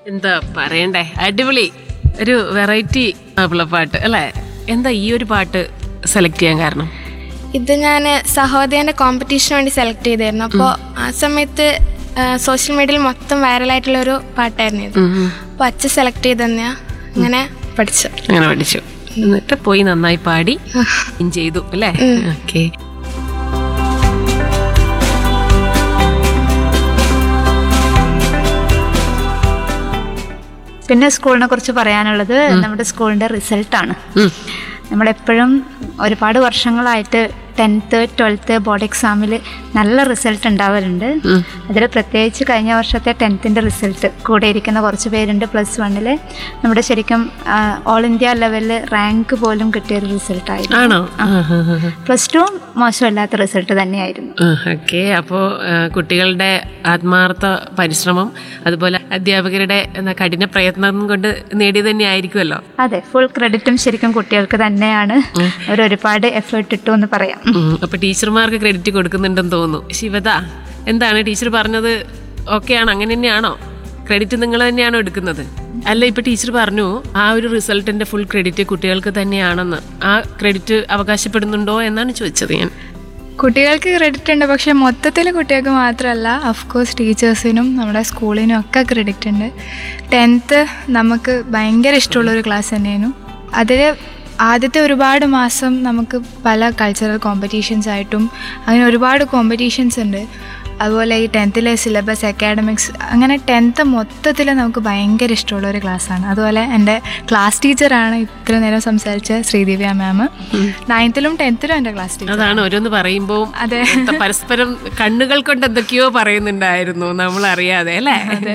എന്താ പറയണ്ടേ അടിപൊളി ഒരു വെറൈറ്റി മാപ്പിളപ്പാട്ട് അല്ലേ എന്താ ഈ ഒരു പാട്ട് സെലക്ട് ചെയ്യാൻ കാരണം ഇത് ഞാൻ സഹോദയൻ്റെ കോമ്പറ്റീഷന് വേണ്ടി സെലക്ട് ചെയ്തായിരുന്നു അപ്പോൾ ആ സമയത്ത് സോഷ്യൽ മീഡിയയിൽ മൊത്തം വൈറലായിട്ടുള്ള ഒരു പാട്ടായിരുന്നു ഇത് അപ്പോൾ അച്ഛൻ സെലക്ട് ചെയ്ത് തന്നെയാ അങ്ങനെ പഠിച്ചു അങ്ങനെ പഠിച്ചു എന്നിട്ട് പോയി നന്നായി പാടി win ചെയ്തു അല്ലേ ഓക്കെ പിന്നെ സ്കൂളിനെ കുറിച്ച് പറയാനുള്ളത് നമ്മുടെ സ്കൂളിന്റെ റിസൾട്ടാണ് നമ്മളെപ്പോഴും ഒരുപാട് വർഷങ്ങളായിട്ട് ടെൻത്ത് ട്വൽത്ത് ബോർഡ് എക്സാമിൽ നല്ല റിസൾട്ട് ഉണ്ടാവലുണ്ട് അതിൽ പ്രത്യേകിച്ച് കഴിഞ്ഞ വർഷത്തെ ടെൻത്തിൻ്റെ റിസൾട്ട് കൂടെ ഇരിക്കുന്ന കുറച്ച് പേരുണ്ട് പ്ലസ് വണ്ണിൽ നമ്മുടെ ശരിക്കും ഓൾ ഇന്ത്യ ലെവലിൽ റാങ്ക് പോലും കിട്ടിയ ഒരു റിസൾട്ടായിരുന്നു ആണോ പ്ലസ് ടു മോശമല്ലാത്ത റിസൾട്ട് തന്നെയായിരുന്നു ഓക്കെ അപ്പോൾ കുട്ടികളുടെ ആത്മാർത്ഥ പരിശ്രമം അതുപോലെ അധ്യാപകരുടെ എന്താ കഠിന പ്രയത്നം കൊണ്ട് നേടിയത് തന്നെ ആയിരിക്കുമല്ലോ അതെ ഫുൾ ക്രെഡിറ്റും ശരിക്കും കുട്ടികൾക്ക് തന്നെയാണ് അവർ ഒരുപാട് എഫേർട്ട് ഇട്ടു എന്ന് പറയാം ഉം. അപ്പൊ ടീച്ചർമാർക്ക് ക്രെഡിറ്റ് കൊടുക്കുന്നുണ്ടെന്ന് തോന്നുന്നു ശിവത എന്താണ് ടീച്ചർ പറഞ്ഞത് ഓക്കെ ആണോ അങ്ങനെ തന്നെയാണോ ക്രെഡിറ്റ് നിങ്ങൾ തന്നെയാണോ എടുക്കുന്നത് അല്ല ഇപ്പൊ ടീച്ചർ പറഞ്ഞു ആ ഒരു റിസൾട്ടിന്റെ ഫുൾ ക്രെഡിറ്റ് കുട്ടികൾക്ക് തന്നെയാണെന്ന് ആ ക്രെഡിറ്റ് അവകാശപ്പെടുന്നുണ്ടോ എന്നാണ് ചോദിച്ചത് ഞാൻ കുട്ടികൾക്ക് ക്രെഡിറ്റ് ഉണ്ട് പക്ഷേ മൊത്തത്തിൽ കുട്ടികൾക്ക് മാത്രമല്ല അഫ്കോഴ്സ് ടീച്ചേഴ്സിനും നമ്മുടെ സ്കൂളിനും ഒക്കെ ക്രെഡിറ്റ് ഉണ്ട് ടെൻത്ത് നമുക്ക് ഭയങ്കര ഇഷ്ടമുള്ളൊരു ക്ലാസ് തന്നെയായിരുന്നു അതിൽ ആദ്യത്തെ ഒരുപാട് മാസം നമുക്ക് പല കൾച്ചറൽ കോമ്പറ്റീഷൻസ് ആയിട്ടും അങ്ങനെ ഒരുപാട് കോമ്പറ്റീഷൻസ് ഉണ്ട് അതുപോലെ ഈ ടെൻത്തിലെ സിലബസ് അക്കാഡമിക്സ് അങ്ങനെ ടെൻത്ത് മൊത്തത്തിൽ നമുക്ക് ഭയങ്കര ഇഷ്ടമുള്ള ഒരു ക്ലാസ്സാണ് അതുപോലെ എൻ്റെ ക്ലാസ് ടീച്ചറാണ് ഇത്ര നേരം സംസാരിച്ച ശ്രീദിവ്യ മാം നയൻത്തിലും ടെൻത്തിലും എൻ്റെ ക്ലാസ് ടീച്ചർ അതാണ് ഓരോന്ന് പറയുമ്പോൾ അതെ. പരസ്പരം കണ്ണുകൾ കൊണ്ട് എന്തൊക്കെയോ പറയുന്നുണ്ടായിരുന്നു നമ്മൾ അറിയാതെ അല്ലേ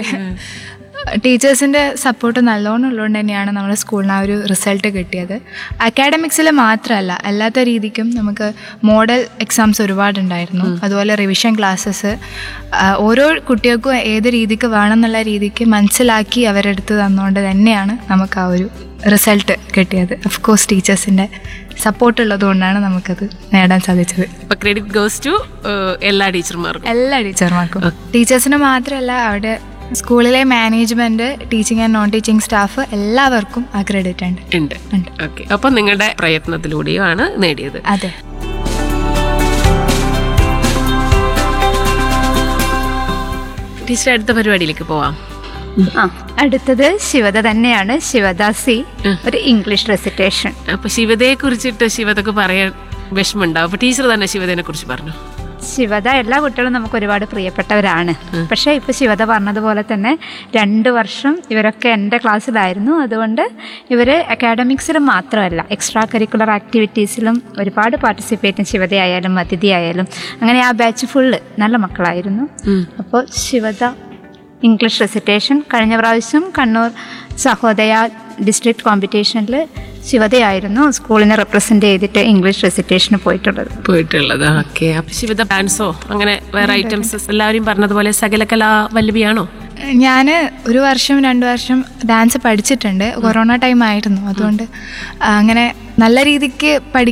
ടീച്ചേഴ്സിൻ്റെ സപ്പോർട്ട് നല്ലോണം ഉള്ളതുകൊണ്ട് തന്നെയാണ് നമ്മുടെ സ്കൂളിന് ആ ഒരു റിസൾട്ട് കിട്ടിയത് അക്കാഡമിക്സിൽ മാത്രമല്ല അല്ലാത്ത രീതിക്കും നമുക്ക് മോഡൽ എക്സാംസ് ഒരുപാടുണ്ടായിരുന്നു അതുപോലെ റിവിഷൻ ക്ലാസ്സസ് ഓരോ കുട്ടികൾക്കും ഏത് രീതിക്ക് വേണമെന്നുള്ള രീതിക്ക് മനസ്സിലാക്കി അവരെടുത്ത് തന്നുകൊണ്ട് തന്നെയാണ് നമുക്ക് ആ ഒരു റിസൾട്ട് കിട്ടിയത് ഓഫ് കോഴ്സ് ടീച്ചേഴ്സിൻ്റെ സപ്പോർട്ട് ഉള്ളത് കൊണ്ടാണ് നമുക്കത് നേടാൻ സാധിച്ചത് അപ്പൊ ക്രെഡിറ്റ് ഗോസ് ടു എല്ലാ ടീച്ചർമാർക്കും എല്ലാ ടീച്ചർമാർക്കും ടീച്ചേഴ്സിന് മാത്രമല്ല അവിടെ സ്കൂളിലെ management teaching and non teaching staff എല്ലാവർക്കും ആ ക്രെഡിറ്റ് ഉണ്ട് ഉണ്ട് ഉണ്ട്. ഓക്കെ അപ്പൊ നിങ്ങളുടെ പ്രയത്നത്തിലൂടെയാണ് നേടിയത് അതെ ടീച്ചർ അടുത്ത പരിപാടിയിലേക്ക് പോവാം ആ അടുത്തത് ശിവത തന്നെയാണ് ശിവദ സി ഒരു ഇംഗ്ലീഷ് റെസിറ്റേഷൻ അപ്പൊ ശിവതയെ കുറിച്ചിട്ട് ശിവതക്ക് പറയാൻ വിഷമമുണ്ടാവും അപ്പൊ ടീച്ചർ തന്നെ ശിവതനെ കുറിച്ച് പറഞ്ഞു ശിവത എല്ലാ കുട്ടികളും നമുക്ക് ഒരുപാട് പ്രിയപ്പെട്ടവരാണ് പക്ഷേ ഇപ്പൊ ശിവത പറഞ്ഞതുപോലെ തന്നെ രണ്ട് വർഷം ഇവരൊക്കെ എൻ്റെ ക്ലാസ്സിലായിരുന്നു അതുകൊണ്ട് ഇവര് അക്കാഡമിക്സിലും മാത്രമല്ല എക്സ്ട്രാ കരിക്കുലർ ആക്ടിവിറ്റീസിലും ഒരുപാട് പാർട്ടിസിപ്പേറ്റ് ശിവതയായാലും അതിഥി ആയാലും അങ്ങനെ ആ ബാച്ച് ഫുള്ള് നല്ല മക്കളായിരുന്നു അപ്പോൾ ശിവത ഇംഗ്ലീഷ് റെസിറ്റേഷൻ കഴിഞ്ഞ പ്രാവശ്യം കണ്ണൂർ സഹോദയ ഡിസ്ട്രിക്ട് കോമ്പറ്റീഷനിൽ ശിവതയായിരുന്നു സ്കൂളിനെ റെപ്രസെൻ്റ് ചെയ്തിട്ട് ഇംഗ്ലീഷ് റെസിറ്റേഷന് പോയിട്ടുള്ളത് പോയിട്ടുള്ളത് ഓക്കെ അപ്പൊ ശിവത ഡാൻസോ അങ്ങനെ വേറെ ഐറ്റംസ് എല്ലാവരും പറഞ്ഞതുപോലെ സകലകലാ വല്ലഭിയാണോ ഞാൻ ഒരു വർഷം രണ്ട് വർഷം ഡാൻസ് പഠിച്ചിട്ടുണ്ട് കൊറോണ ടൈം ആയിരുന്നു അതുകൊണ്ട് ആ, അങ്ങനെ നല്ല രീതിക്ക് പഠി